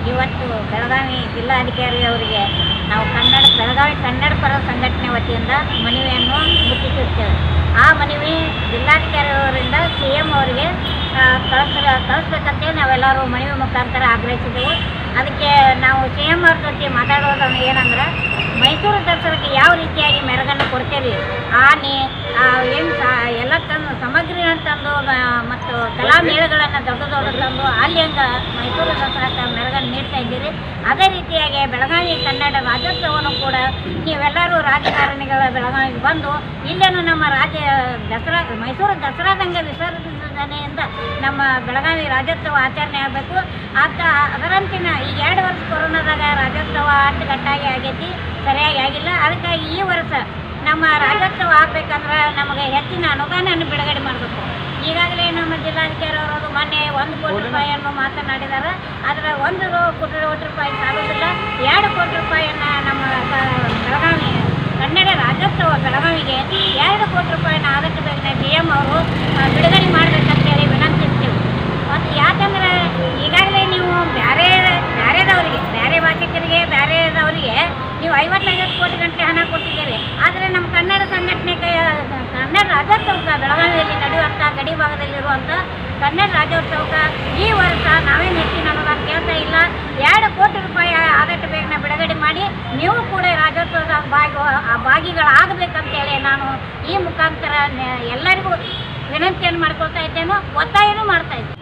ಇವತ್ತು ಬೆಳಗಾವಿ ಜಿಲ್ಲಾಧಿಕಾರಿ ಅವರಿಗೆ ನಾವು ಕನ್ನಡ ಬೆಳಗಾವಿ ಕನ್ನಡ ಪರ ಸಂಘಟನೆ ವತಿಯಿಂದ ಮನವಿಯನ್ನು ಮುಟ್ಟಿಸುತ್ತೇವೆ ಆ ಮನವಿ ಜಿಲ್ಲಾಧಿಕಾರಿ ಅವರಿಂದ ಸಿ ಎಂ ಅವರಿಗೆ ಕಳಿಸ ಕಳಿಸ್ಬೇಕಂತೇಳಿ ನಾವೆಲ್ಲರೂ ಮನವಿ ಮುಖಾಂತರ ಆಗ್ರಹಿಸಿದೆವು ಅದಕ್ಕೆ ನಾವು ಸಿ ಎಂ ಅವ್ರ ಜೊತೆ ಮಾತಾಡೋದು ಏನಂದ್ರೆ ಮೈಸೂರು ದಸರಾಕ್ಕೆ ಯಾವ ರೀತಿಯಾಗಿ ಮೆರಗನ್ನು ಕೊಡ್ತೇವೆ ಆನೆ ಏನು ಎಲ್ಲ ತಂದು ಸಾಮಗ್ರಿಗಳನ್ನು ತಂದು ಮ- ಮತ್ತು ಕಲಾ ಮೇಳಗಳನ್ನು ದೊಡ್ಡ ದೊಡ್ಡ ತಂದು ಅಲ್ಲಿ ಹಂಗೆ ಮೈಸೂರು ದಸರಾಕ್ಕೆ ಮೆರಗನ್ನು ನೀಡ್ತಾ ಇದ್ದೀರಿ ಅದೇ ರೀತಿಯಾಗಿ ಬೆಳಗಾವಿ ಕನ್ನಡ ರಾಜ್ಯೋತ್ಸವವನ್ನು ಕೂಡ ನೀವೆಲ್ಲರೂ ರಾಜಕಾರಣಿಗಳ ಬೆಳಗಾವಿಗೆ ಬಂದು ಇಲ್ಲೇನು ನಮ್ಮ ರಾಜ್ಯ ದಸರಾ ಮೈಸೂರು ದಸರಾದಂಗೆ ವಿಸರ್ಜನೆಯಿಂದ ನಮ್ಮ ಬೆಳಗಾವಿ ರಾಜ್ಯೋತ್ಸವ ಆಚರಣೆ ಆಗಬೇಕು ಆತ ಅದರಂತಿನ ಈಗ ಎರಡು ವರ್ಷ ಕೊರೋನಾದಾಗ ರಾಜ್ಯೋತ್ಸವ ಅಟ್ಟುಕಟ್ಟಾಗಿ ಆಗೈತಿ ಸರಿಯಾಗಿ ಆಗಿಲ್ಲ ಅದಕ್ಕಾಗಿ ಈ ವರ್ಷ ನಮ್ಮ ರಾಜ್ಯೋತ್ಸವ ಆಗ್ಬೇಕಂದ್ರೆ ನಮಗೆ ಹೆಚ್ಚಿನ ಅನುದಾನವನ್ನು ಬಿಡುಗಡೆ ಮಾಡಬೇಕು ಈಗಾಗಲೇ ನಮ್ಮ ಜಿಲ್ಲಾಧಿಕಾರಿ ಅವರು ಮೊನ್ನೆ ಒಂದು ಕೋಟಿ ರೂಪಾಯಿಯನ್ನು ಮಾತನಾಡಿದ್ದಾರೆ ಆದರೆ ಒಂದು ರೋ- ಕೋಟಿ ಕೋಟಿ ರೂಪಾಯಿ ಸಾಲುವುದಿಲ್ಲ ಎರಡು ಕೋಟಿ ರೂಪಾಯಿಯನ್ನು ನಮ್ಮ ಕ- ಬೆಳಗಾವಿ ಕನ್ನಡ ರಾಜ್ಯೋತ್ಸವ ಬೆಳಗಾವಿಗೆ ಎರಡು ಕೋಟಿ ರೂಪಾಯಿನ ಆದಷ್ಟು ಬೇಗನೆ ಡಿ ಎಂ ಅವರು ಆ, ಬಿಡುಗಡೆ ಮಾಡಬೇಕಂತೇಳಿ ವಿನಂತಿಸ್ತೀವಿ ಮತ್ತು ಯಾಕಂದ್ರೆ ಈಗಾಗಲೇ ನೀವು ಬೇರೆ ಬೇರೆದವರಿಗೆ ಬೇರೆ ಭಾಷಿಕರಿಗೆ ಬೇರೆದವರಿಗೆ ನೀವು ಐವತ್ತೈವತ್ತು ಕೋಟಿ ಗಂಟೆ ಹಣ ಕೊಟ್ಟಿದ್ದೀರಿ ಆದರೆ ನಮ್ಮ ಕನ್ನಡ ಸಂಘಟನೆ ಕೈ ಕನ್ನಡ ರಾಜ್ಯೋತ್ಸವಕ್ಕೆ ಬೆಳಗಾವಿಯಲ್ಲಿ ನಡೆಯುವಂಥ ಗಡಿ ಭಾಗದಲ್ಲಿರುವಂಥ ಕನ್ನಡ ರಾಜ್ಯೋತ್ಸವಕ್ಕೆ ಈ ವರ್ಷ ನಾವೇನು ಹೆಚ್ಚಿನ ಅನುದಾನ ಕೇಳ್ತಾ ಇಲ್ಲ ಎರಡು ಕೋಟಿ ರೂಪಾಯಿ ಆದಷ್ಟು ಬೇಗನೆ ಬಿಡುಗಡೆ ಮಾಡಿ ನೀವು ಕೂಡ ರಾಜ್ಯೋತ್ಸವದ ಭಾಗ ಆ ಭಾಗಿಗಳಾಗಬೇಕಂತೇಳಿ ನಾನು ಈ ಮುಖಾಂತರ ನೆ- ಎಲ್ಲರಿಗೂ ವಿನಂತಿಯನ್ನು ಮಾಡ್ಕೊಳ್ತಾ ಇದ್ದೇನೆ ಒತ್ತಾಯನೂ ಮಾಡ್ತಾ ಇದ್ದೇನೆ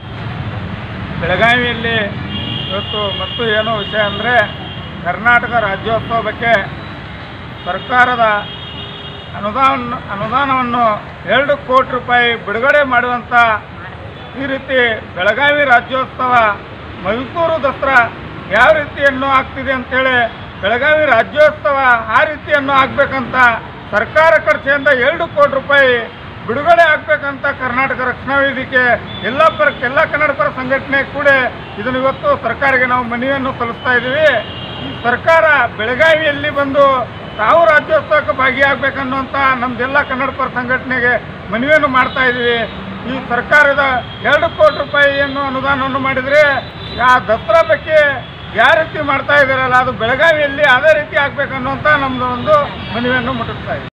ಬೆಳಗಾವಿಯಲ್ಲಿ ಇವತ್ತು ಮತ್ತು ಏನೋ ವಿಷಯ ಅಂದರೆ ಕರ್ನಾಟಕ ರಾಜ್ಯೋತ್ಸವ ಬಗ್ಗೆ ಸರ್ಕಾರದ ಅನುದಾನ ಅನುದಾನವನ್ನು ಎರಡು ಕೋಟಿ ರೂಪಾಯಿ ಬಿಡುಗಡೆ ಮಾಡುವಂಥ ಈ ರೀತಿ ಬೆಳಗಾವಿ ರಾಜ್ಯೋತ್ಸವ ಮೈಸೂರು ದಸರಾ ಯಾವ ರೀತಿಯನ್ನು ಆಗ್ತಿದೆ ಅಂತೇಳಿ ಬೆಳಗಾವಿ ರಾಜ್ಯೋತ್ಸವ ಆ ರೀತಿಯನ್ನು ಆಗಬೇಕಂತ ಸರ್ಕಾರ ಖರ್ಚಿನಿಂದ ಎರಡು ಕೋಟಿ ರೂಪಾಯಿ ಬಿಡುಗಡೆ ಆಗ್ಬೇಕಂತ ಕರ್ನಾಟಕ ರಕ್ಷಣಾ ವೇದಿಕೆ ಎಲ್ಲ ಪರ ಎಲ್ಲ ಕನ್ನಡ ಪರ ಸಂಘಟನೆ ಕೂಡ ಇದನ್ನು ಇವತ್ತು ಸರ್ಕಾರಕ್ಕೆ ನಾವು ಮನವಿಯನ್ನು ಸಲ್ಲಿಸ್ತಾ ಇದ್ದೀವಿ ಈ ಸರ್ಕಾರ ಬೆಳಗಾವಿಯಲ್ಲಿ ಬಂದು ತಾವು ರಾಜ್ಯೋತ್ಸವಕ್ಕೆ ಭಾಗಿಯಾಗಬೇಕನ್ನುವಂಥ ನಮ್ದೆಲ್ಲ ಕನ್ನಡ ಪರ ಸಂಘಟನೆಗೆ ಮನವಿಯನ್ನು ಮಾಡ್ತಾ ಇದ್ದೀವಿ ಈ ಸರ್ಕಾರದ ಎರಡು ಕೋಟಿ ರೂಪಾಯಿಯನ್ನು ಅನುದಾನವನ್ನು ಮಾಡಿದರೆ ಆ ದಸರಾ ಬಗ್ಗೆ ಯಾವ ರೀತಿ ಮಾಡ್ತಾ ಇದ್ದಾರಲ್ಲ ಅದು ಬೆಳಗಾವಿಯಲ್ಲಿ ಅದೇ ರೀತಿ ಆಗ್ಬೇಕನ್ನುವಂಥ ನಮ್ಮದು ಒಂದು ಮನವಿಯನ್ನು ಮುಟ್ಟಿಸ್ತಾ ಇದ್ದೀವಿ